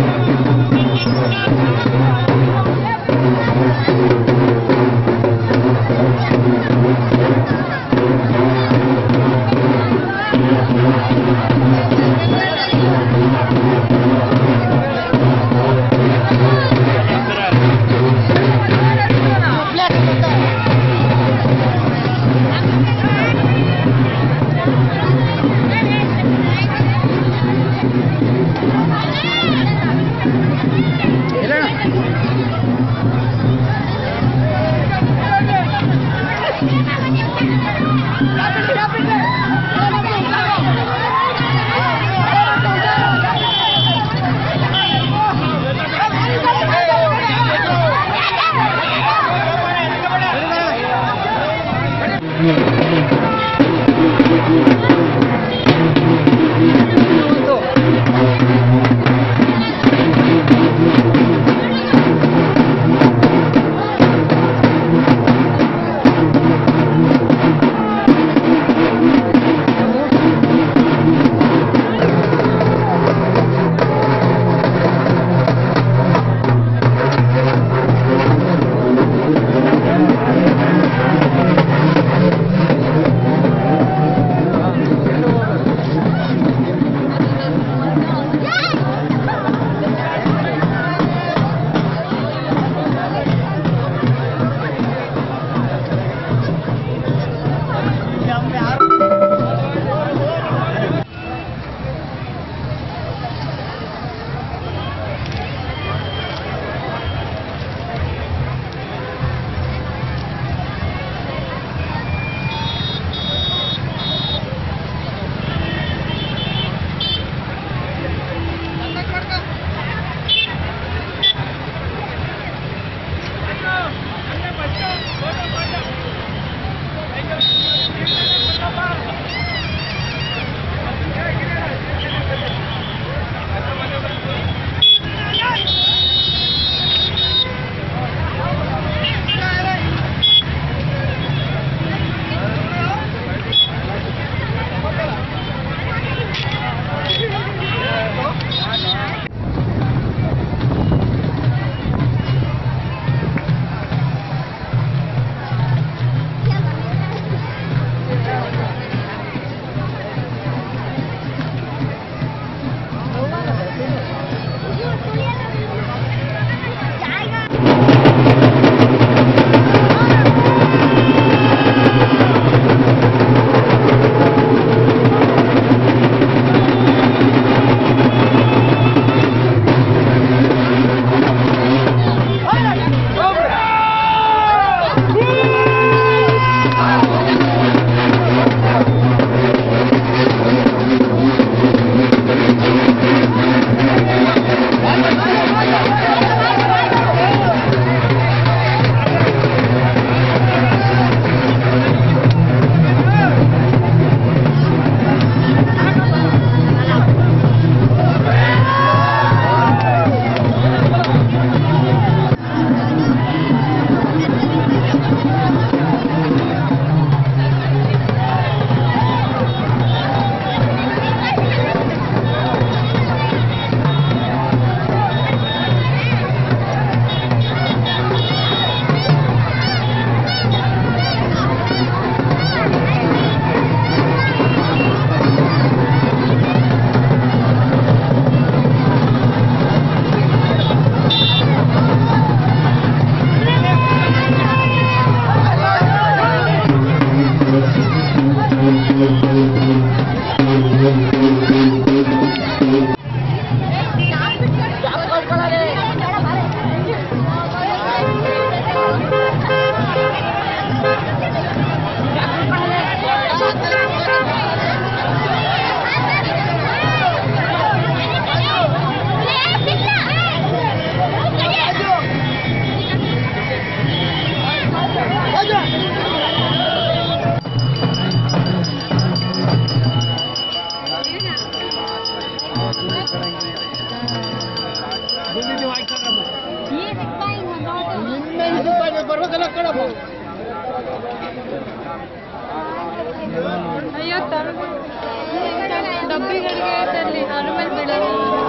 ಅಯ್ಯೋ ತರ ಡಬ್ಬಿಗಳಿಗೆ ತರಲಿ ಅದ್ರ ಮೇಲೆ ಬೀಳಲ್ಲ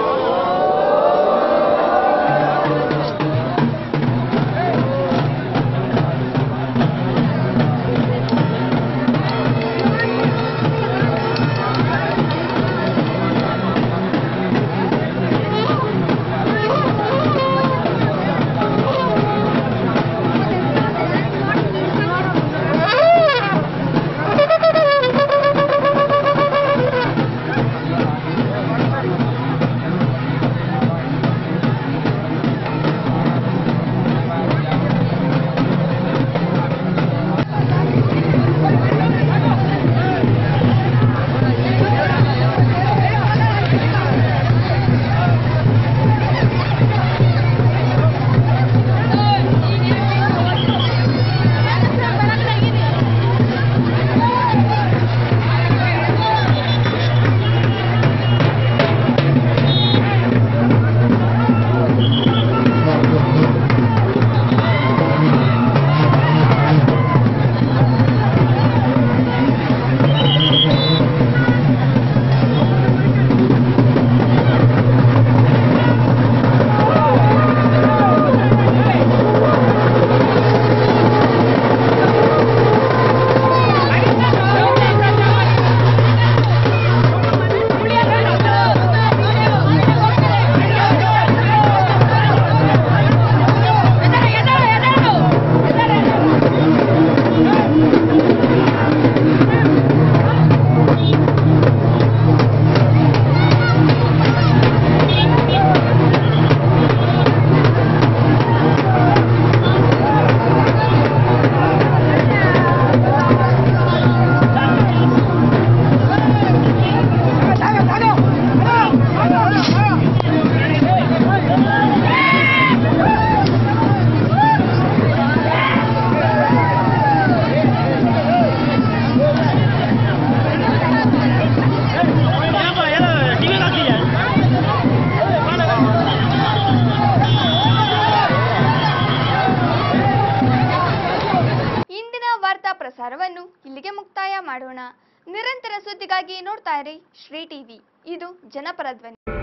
ಇಂದಿನ ವಾರ್ತಾ ಪ್ರಸಾರವನ್ನು ಇಲ್ಲಿಗೆ ಮುಕ್ತಾಯ ಮಾಡೋಣ ನಿರಂತರ ಸುದ್ದಿಗಾಗಿ ನೋಡ್ತಾ ಇರಿ ಶ್ರೀ ಟಿವಿ ಇದು ಜನಪರ ಧ್ವನಿ